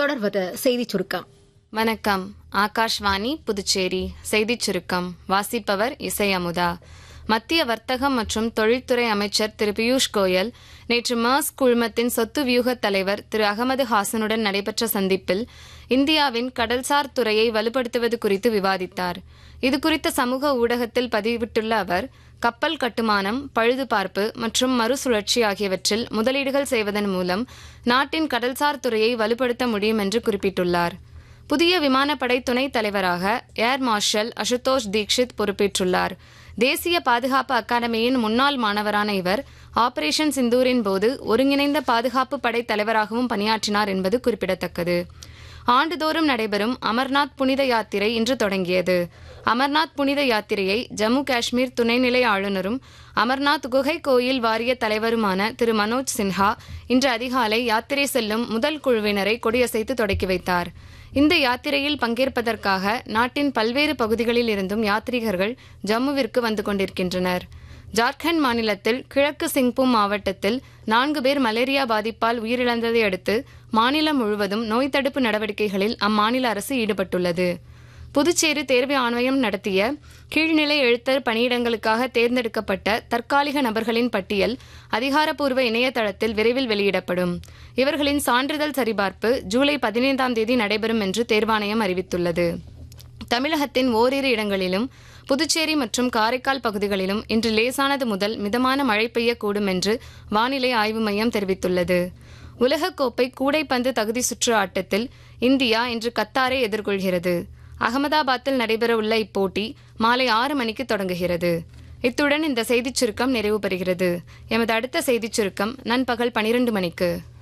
தொடர்வது செய்திச் சுருக்கம் வணக்கம் ஆகாஷ்வாணி புதுச்சேரி செய்திச் சுருக்கம் வாசிப்பவர் இசை அமுதா மத்திய வர்த்தகம் மற்றும் தொழில்துறை அமைச்சர் திரு பியூஷ் கோயல் நேற்று மர்ஸ் குழுமத்தின் சொத்து வியூக தலைவர் திரு அகமது ஹாசனுடன் நடைபெற்ற சந்திப்பில் இந்தியாவின் கடல்சார் துறையை வலுப்படுத்துவது குறித்து விவாதித்தார் இதுகுறித்த சமூக ஊடகத்தில் பதிவிட்டுள்ள அவர் கப்பல் கட்டுமானம் பழுதுபார்ப்பு மற்றும் மறுசுழற்சி ஆகியவற்றில் முதலீடுகள் செய்வதன் மூலம் நாட்டின் கடல்சார் துறையை வலுப்படுத்த முடியும் என்று குறிப்பிட்டுள்ளார் புதிய விமானப்படை துணைத் தலைவராக ஏர் மார்ஷல் அசுதோஷ் தீக்ஷித் பொறுப்பேற்றுள்ளார் தேசிய பாதுகாப்பு அகாடமியின் முன்னாள் மாணவரான இவர் ஆபரேஷன் சிந்தூரின் போது ஒருங்கிணைந்த பாதுகாப்பு படை தலைவராகவும் பணியாற்றினார் என்பது குறிப்பிடத்தக்கது ஆண்டுதோறும் நடைபெறும் அமர்நாத் புனித யாத்திரை இன்று தொடங்கியது அமர்நாத் புனித யாத்திரையை ஜம்மு காஷ்மீர் துணைநிலை ஆளுநரும் அமர்நாத் குகை கோயில் வாரிய தலைவருமான திரு மனோஜ் சின்ஹா இன்று அதிகாலை யாத்திரை செல்லும் முதல் குழுவினரை கொடியசைத்து தொடக்கி வைத்தார் இந்த யாத்திரையில் பங்கேற்பதற்காக நாட்டின் பல்வேறு பகுதிகளில் இருந்தும் யாத்ரீகர்கள் ஜம்முவிற்கு வந்து கொண்டிருக்கின்றனர் ஜார்க்கண்ட் மாநிலத்தில் கிழக்கு சிங்பூம் மாவட்டத்தில் நான்கு பேர் மலேரியா பாதிப்பால் உயிரிழந்ததை அடுத்து மாநிலம் முழுவதும் நோய் தடுப்பு நடவடிக்கைகளில் அம்மாநில அரசு ஈடுபட்டுள்ளது புதுச்சேரி தேர்வு ஆணையம் நடத்திய கீழ்நிலை எழுத்தர் பணியிடங்களுக்காக தேர்ந்தெடுக்கப்பட்ட தற்காலிக நபர்களின் பட்டியல் அதிகாரப்பூர்வ இணையதளத்தில் விரைவில் வெளியிடப்படும் இவர்களின் சான்றிதழ் சரிபார்ப்பு ஜூலை பதினைந்தாம் தேதி நடைபெறும் என்று தேர்வாணையம் அறிவித்துள்ளது தமிழகத்தின் ஓரிரு இடங்களிலும் புதுச்சேரி மற்றும் காரைக்கால் பகுதிகளிலும் இன்று லேசானது முதல் மிதமான மழை பெய்யக்கூடும் என்று வானிலை ஆய்வு மையம் தெரிவித்துள்ளது உலகக்கோப்பை கூடைப்பந்து தகுதி சுற்று ஆட்டத்தில் இந்தியா இன்று கத்தாரை எதிர்கொள்கிறது அகமதாபாத்தில் நடைபெறவுள்ள இப்போட்டி மாலை ஆறு மணிக்கு தொடங்குகிறது இத்துடன் இந்த செய்திச் சுருக்கம் நிறைவு பெறுகிறது எமது அடுத்த செய்திச் சுருக்கம் நண்பகல் பனிரெண்டு மணிக்கு